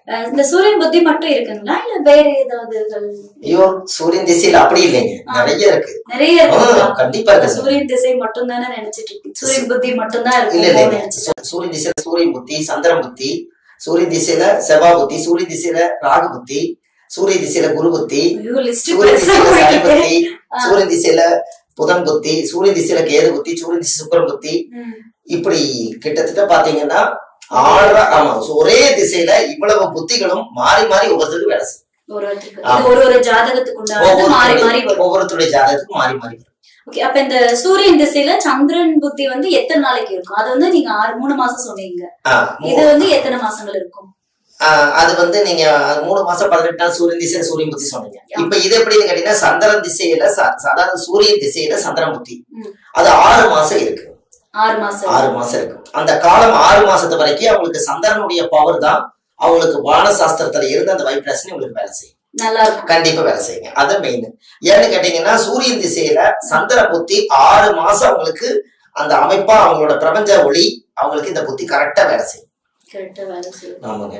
அஹ் இந்த சூரியன் புத்தி மட்டும் இருக்குங்களா இல்ல வேற ஏதாவது இதுகள் ஐயோ சூரியன் திசையில அப்படி இல்லைங்க நிறைய இருக்கு நிறைய ஆ, இருக்குங்களா கண்டிப்பா இருக்கு சூரியன் திசை மட்டும் தானே நினைச்சிட்டு இருக்கு சூரியன் புத்தி மட்டும் தான் இல்ல இருக்கும் இல்லைங்க சூ- சூரியன் திசையில சூரியன் புத்தி சந்திரன் புத்தி சூரியன் திசையில செவ்வாய் புத்தி சூரியன் திசையில ராகு புத்தி சூரிய திசையில குரு புத்தி ஐயோ லிஸ்ட் சூரியன் பெருசா திசையில சனி போயிட்டு புத்தி சூரியன் திசையில புதன் புத்தி சூரியன் திசையில கேது புத்தி சூரியன் திசை சுக்கரன் புத்தி ம். இப்படி கிட்டத்தட்ட பாத்தீங்கன்னா ஆறரை ஆமா ஒரே திசையில இவ்வளவு புத்திகளும் மாறி மாறி ஒவ்வொருத்தருக்கும் வேலை செய்யும் ஒருவருக்கு இது ஒரு ஒரு ஜாதகத்துக்கு உண்டானது மாறி மாறி ஒவ்வொருத்தருடைய வரும் ஒவ்வொருத்தருடைய ஜாதகத்துக்கும் மாறி மாறி வரும் ஓகே அப்ப இந்த சூரியன் திசையில சந்திரன் புத்தி வந்து எத்தனை நாளைக்கு இருக்கும் அது வந்து நீங்க ஆறு மூணு மாசம் சொன்னீங்க ஆ, இது மூ- வந்து எத்தனை மாசங்கள் இருக்கும் ஆ, அது வந்து நீங்க மூணு மாசம் பதினெட்டு நாள் சூரியன் திசையில சூரியன் புத்தி சொன்னீங்க இப்ப இது எப்படின்னு கேட்டீங்கன்னா சந்திரன் திசையில ச- ச- அதாவது சூரியன் திசையில சந்திரன் புத்தி ம். அது ஆறு மாசம் இருக்கு ஆறு மாசம் ஆறு மாசம் இருக்கு அந்த காலம் ஆறு மாசத்து வரைக்கும் அவங்களுக்கு சந்திரனுடைய பவர் தான் அவங்களுக்கு வான சாஸ்திரத்துல இருந்து அந்த வைப்ரேஷன் உங்களுக்கு வேலை செய்யும் நல்லா இருக்கும் கண்டிப்பா வேலை செய்யுங்க அது மெயின் ஏன்னு கேட்டீங்கன்னா சூரியன் திசையில சந்திர புத்தி ஆறு மாசம் அவங்களுக்கு அந்த அமைப்பா அவங்களோட பிரபஞ்ச ஒளி அவங்களுக்கு இந்த புத்தி கரெக்டா வேலை செய்யும் கரெக்டா வேலை செய்யும் ஆமாங்க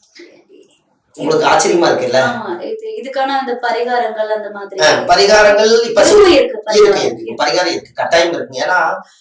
உங்களுக்கு ஆச்சரியமா இருக்குல்ல ஆமா இது இதுக்கான அந்த பரிகாரங்கள் அந்த மாதிரி ஆ, பரிகாரங்கள் இப்ப சூ- இதுவும் இருக்கு இருக்கு பரிகாரம். இருக்கு பரிகாரம் இருக்கு கட்டாயம் இருக்கு ஏன்னா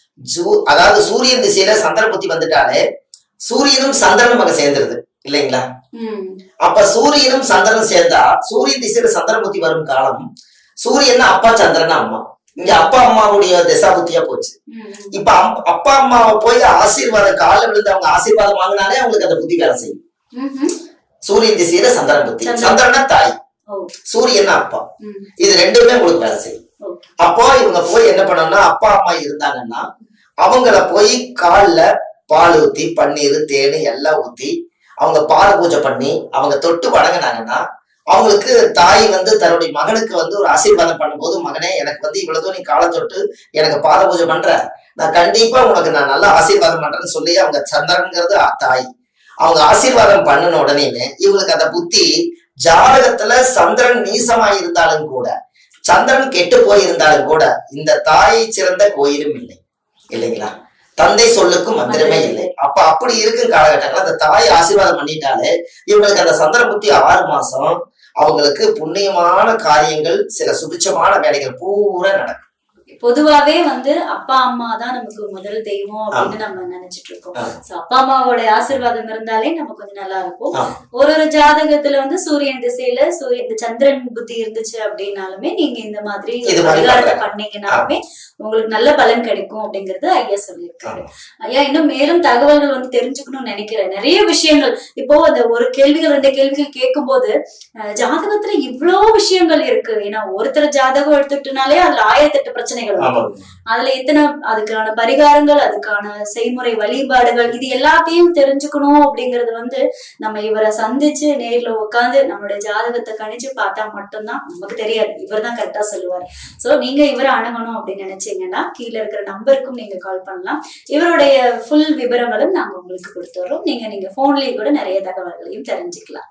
ஜூ- அதாவது சூரியன் திசையில சந்திர புத்தி வந்துட்டாலே சூரியனும் சந்திரனும் அங்க சேர்ந்துருது இல்லைங்களா ம். அப்ப சூரியனும் சந்திரனும் சேர்ந்தா சூரியன் திசையில சந்திர புத்தி வரும் காலம் சூரியன் அப்பா சந்திரன் அம்மா இங்க அப்பா அம்மாவுடைய திசா புத்தியா போச்சு ம். இப்ப அம்- அப்பா அம்மாவை போய் ஆசீர்வாதம் காலில் விழுந்து அவங்க ஆசீர்வாதம் வாங்கினாலே அவங்களுக்கு அந்த புத்தி வேலை செய்யும் ம்ஹும். சூரியன் திசையில சந்திரன் புத்தி சந்திரன். சந்திரனா தாய் ஓ சூரியனா அப்பா ம். இது ரெண்டுமே உங்களுக்கு வேலை செய்யும் ஓகே அப்போ இவங்க போய் என்ன பண்ணணும்னா அப்பா அம்மா இருந்தாங்கன்னா அவங்கள போய் கால்ல பால் ஊத்தி பன்னீர் தேனு எல்லாம் ஊத்தி அவங்க பால் பூஜை பண்ணி அவங்க தொட்டு வணங்கினாங்கன்னா அவங்களுக்கு தாய் வந்து தன்னுடைய மகனுக்கு வந்து ஒரு ஆசீர்வாதம் பண்ணும்போது மகனே எனக்கு வந்து இவ்வளவு தூரம் நீ காலை தொட்டு எனக்கு பாத பூஜை பண்ற நான் கண்டிப்பா உனக்கு நான் நல்லா ஆசீர்வாதம் பண்றேன்னு சொல்லி அவங்க சந்திரன்ங்கிறது அ- தாய் அவங்க ஆசீர்வாதம் பண்ணின உடனேமே இவங்களுக்கு அந்த புத்தி ஜாதகத்துல சந்திரன் நீசமா இருந்தாலும் கூட சந்திரன் கெட்டு போயிருந்தாலும் கூட இந்த தாயை சிறந்த கோயிலும் இல்லை இல்லைங்களா தந்தை சொல்லுக்கும் மந்திரமே இல்லை அப்ப அப்படி இருக்கும் காலகட்டங்கள்ல அந்த தாய் ஆசீர்வாதம் பண்ணிட்டாலே இவங்களுக்கு அந்த சந்திர புத்தி ஆறு மாசம் அவங்களுக்கு புண்ணியமான காரியங்கள் சில சுபிச்சமான வேலைகள் பூரா நடக்கும் பொதுவாவே வந்து அப்பா அம்மா தான் நமக்கு முதல் தெய்வம் அப்படின்னு நம்ம நினைச்சிட்டு இருக்கோம் ஆ. So, அப்பா அம்மாவோட ஆசீர்வாதம் இருந்தாலே நம்ம கொஞ்சம் நல்லா இருக்கும் ஆ. ஒரு ஒரு ஜாதகத்துல வந்து சூரியன் திசையில சூரியன் இந்த சந்திரன் புத்தி இருந்துச்சு அப்படின்னாலுமே நீங்க இந்த மாதிரி இது மாதிரி பரிகாரத்தை பண்றேன். பண்ணீங்கன்னாலுமே உங்களுக்கு நல்ல பலன் கிடைக்கும் அப்படிங்கறது ஐயா சொல்லியிருக்காரு ஆமா. ஐயா இன்னும் மேலும் தகவல்கள் வந்து தெரிஞ்சுக்கணும்னு நினைக்கிறேன் நிறைய விஷயங்கள் இப்போ அந்த ஒரு கேள்விகள் ரெண்டு கேள்விகள் கேட்கும்போது அஹ், ஜாதகத்துல இவ்ளோ விஷயங்கள் இருக்கு ஏன்னா ஒருத்தர் ஜாதகம் எடுத்துக்கிட்டனாலே அதுல ஆயிரத்தெட்டு பிரச்சனைகள் வரும். ஆமாங்க அதுல எத்தனை அதுக்கான பரிகாரங்கள் அதுக்கான செய்முறை வழிபாடுகள் இது எல்லாத்தையும் தெரிஞ்சுக்கணும் அப்படிங்கறது வந்து நம்ம இவரை சந்திச்சு நேர்ல உட்காந்து நம்மளுடைய ஜாதகத்தை கணிச்சு பார்த்தா மட்டும்தான் நமக்கு தெரியாது இவர் தான் கரெக்டா சொல்லுவார் சோ நீங்க இவரை அணுகணும் அப்படின்னு நினைச்சீங்கன்னா கீழே இருக்கிற நம்பருக்கும் நீங்க கால் பண்ணலாம் இவருடைய ஃபுல் விவரங்களும் நாங்க உங்களுக்கு கொடுத்துறோம் நீங்க நீங்க போன்லயே கூட நிறைய தகவல்களையும் தெரிஞ்சுக்கலாம்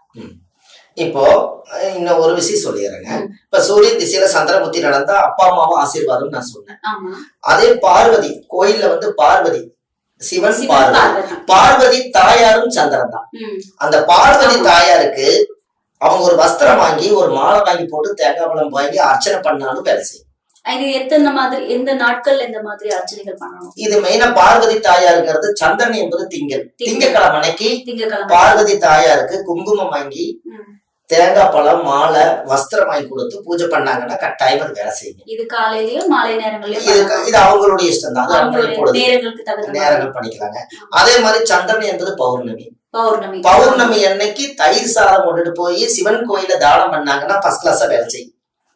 இப்போ அஹ், இன்னும் ஒரு விஷயம் சொல்லிடுறேங்க ம். இப்ப சூரியன் திசையில சந்திரமுத்தி நடந்தா அப்பா அம்மாவும் ஆசீர்வாதம் நான் சொன்னேன் ஆமா அதே பார்வதி கோயில்ல வந்து பார்வதி சிவன் சிவன் பார்வதி பார்வதி பார்வதி தாயாரும் சந்திரன் தான் ம் அந்த பார்வதி ஆமா. தாயாருக்கு அவங்க ஒரு வஸ்திரம் வாங்கி ஒரு மாலை வாங்கி போட்டு தேங்காய் பழம் வாங்கி அர்ச்சனை பண்ணாலும் வேலை செய்யும் இது எத்தனை மாதிரி எந்த நாட்கள்ல இந்த மாதிரி அர்ச்சனைகள் பண்ணணும் இது மெயினா பார்வதி தாயாருங்கிறது சந்திரன் என்பது திங்கள் திங்கள். திங்கக்கிழமை அன்னைக்கு திங்கக்கிழமை பார்வதி தாயாருக்கு குங்குமம் வாங்கி ம். தேங்காய் பழம் மாலை வஸ்திரம் வாங்கி கொடுத்து பூஜை பண்ணாங்கன்னா கட்டாயம் அது வேலை செய்யுங்க இது காலையிலயும் மாலை நேரங்களையும் இது பண்ணலாம். இது அவங்களுடைய இஷ்டம் தான் அது அவங்களுடைய அவங்களுடைய பொழுது நேரங்களுக்கு தகுந்த மாதிரி. நேரங்கள் பண்ணிக்கலாங்க அதே மாதிரி சந்திரன் என்பது பௌர்ணமி பௌர்ணமி பௌர்ணமி அன்னைக்கு தயிர் சாதம் கொண்டுட்டு போய் சிவன் கோயில தானம் பண்ணாங்கன்னா ஃபர்ஸ்ட் கிளாஸா வேலை செய்யும்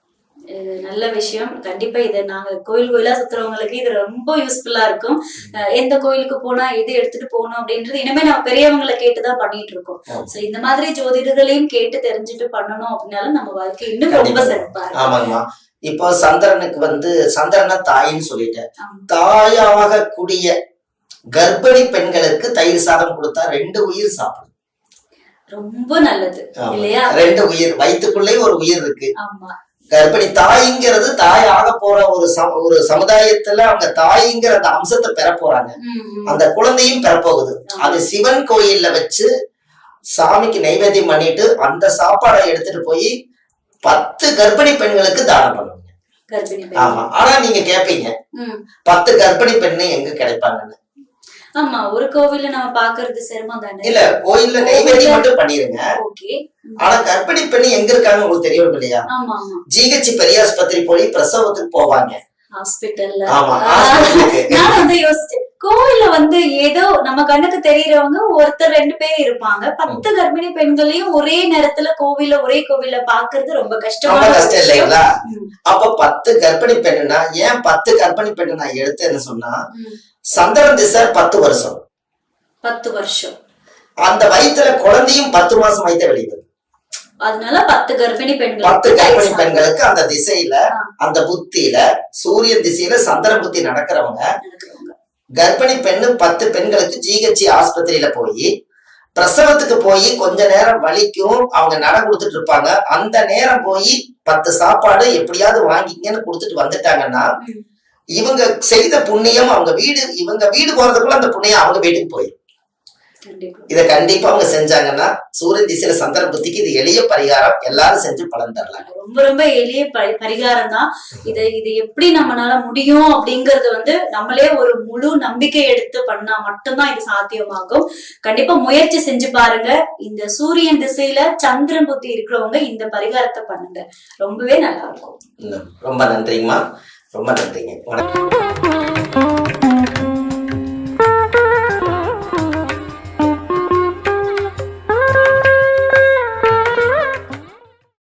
இது நல்ல விஷயம் கண்டிப்பா இதை நாங்க கோயில் கோயிலா சுத்துறவங்களுக்கு இது ரொம்ப யூஸ்ஃபுல்லா இருக்கும் அஹ் எந்த கோயிலுக்கு போனா எது எடுத்துட்டு போகணும் அப்படின்றது இனிமே நம்ம பெரியவங்களை கேட்டுதான் பண்ணிட்டு இருக்கோம் ஆமா. சோ இந்த மாதிரி ஜோதிடர்களையும் கேட்டு தெரிஞ்சுட்டு பண்ணணும் அப்படின்னாலும் நம்ம வாழ்க்கை இன்னும் ரொம்ப கண்டிப்பா. சிறப்பா இருக்கும் ஆமாங்கம்மா இப்போ சந்திரனுக்கு வந்து சந்திரனை தாயின்னு சொல்லிட்டேன் ஆமா. தாயாக கூடிய கர்ப்பிணி பெண்களுக்கு தயிர் சாதம் கொடுத்தா ரெண்டு உயிர் சாப்பிடும் ரொம்ப நல்லது ஆமா. இல்லையா ரெண்டு உயிர் வயிற்றுக்குள்ளே ஒரு உயிர் இருக்கு ஆமா கர்ப்பிணி தாய்ங்கிறது தாயாக போற ஒரு சம ஒரு சமுதாயத்துல அவங்க தாய்ங்கிற அந்த அம்சத்தை பெற போறாங்க ம், ம். அந்த குழந்தையும் பெறப்போகுது அது சிவன் கோயில்ல வச்சு சாமிக்கு நைவேத்தியம் பண்ணிட்டு அந்த சாப்பாடை எடுத்துட்டு போய் பத்து கர்ப்பிணி பெண்களுக்கு தானம் பண்ணுவாங்க கர்ப்பிணி ஆமா பெண் ஆனா நீங்க கேப்பீங்க ம். பத்து கர்ப்பிணி பெண்ணு எங்க கிடைப்பாங்கன்னு ஆமா ஒரு கோவில்ல நம்ம பாக்குறது சிரமம் தானே இல்ல கோயில்ல நைவேத்தியம் மட்டும் பண்ணிருங்க ஓகே ஆனா கர்ப்பிணி பெண்ணு எங்க இருக்காங்க உங்களுக்கு தெரியும் இல்லையா ஆமா ஆமா ஜிஹெச் பெரியாஸ்பத்திரி போய் பிரசவத்துக்கு போவாங்க ஹாஸ்பிட்டல்ல ஆமா ஆ, ஹாஸ்பிட்டலுக்கு நான் வந்து யோசிச்சேன் கோவில்ல வந்து ஏதோ நம்ம கண்ணுக்கு தெரியறவங்க ஒருத்தர் ரெண்டு பேர் இருப்பாங்க பத்து கர்ப்பிணி பெண்களையும் ஒரே நேரத்துல கோவில்ல ஒரே கோவில்ல பாக்குறது ரொம்ப ரொம்ப கஷ்டமான கஷ்டம் விஷயம். இல்லைங்களா ம், அப்ப பத்து கர்ப்பிணி பெண்ணுனா ஏன் பத்து கர்ப்பிணி பெண்ணு நான் எடுத்தேன்னு சொன்னா ம். சந்திரன் திசை பத்து வருஷம் பத்து வருஷம் அந்த வயித்துல குழந்தையும் பத்து மாசம் வயித்த வெளியுது அதனால பத்து கர்ப்பிணி பெண்கள் பத்து கர்ப்பிணி பெண்களுக்கு அந்த திசையில ஆ. அந்த புத்தியில சூரியன் திசையில சந்திரன் புத்தி நடக்கிறவங்க நடக்கிறவங்க. கர்ப்பிணி பெண்ணு பத்து பெண்களுக்கு ஜிஹெச் ஆஸ்பத்திரியில போய் பிரசவத்துக்கு போய் கொஞ்ச நேரம் வலிக்கும் அவங்க நட கொடுத்துட்டு இருப்பாங்க அந்த நேரம் போய் பத்து சாப்பாடு எப்படியாவது வாங்கிக்கன்னு கொடுத்துட்டு வந்துட்டாங்கன்னா ம். இவங்க செய்த புண்ணியம் அவங்க வீடு இவங்க வீடு போறதுக்குள்ள அந்த புண்ணியம் அவங்க வீட்டுக்கு போயிடும் கண்டிப்பா இதை கண்டிப்பா அவங்க செஞ்சாங்கன்னா சூரியன் திசையில சந்திர புத்திக்கு இது எளிய பரிகாரம் எல்லாரும் செஞ்சு பலன் தரலாம் ரொம்ப ரொம்ப எளிய பரி- பரிகாரம் தான் இது இது எப்படி நம்மளால முடியும் அப்படிங்கறது வந்து நம்மளே ஒரு முழு நம்பிக்கை எடுத்து பண்ணா மட்டும்தான் இது சாத்தியமாகும் கண்டிப்பா முயற்சி செஞ்சு பாருங்க இந்த சூரியன் திசையில சந்திரன் புத்தி இருக்கிறவங்க இந்த பரிகாரத்தை பண்ணுங்க ரொம்பவே நல்லா இருக்கும் ரொம்ப நன்றிங்கம்மா ரொம்ப நன்றிங்க வணக்கம்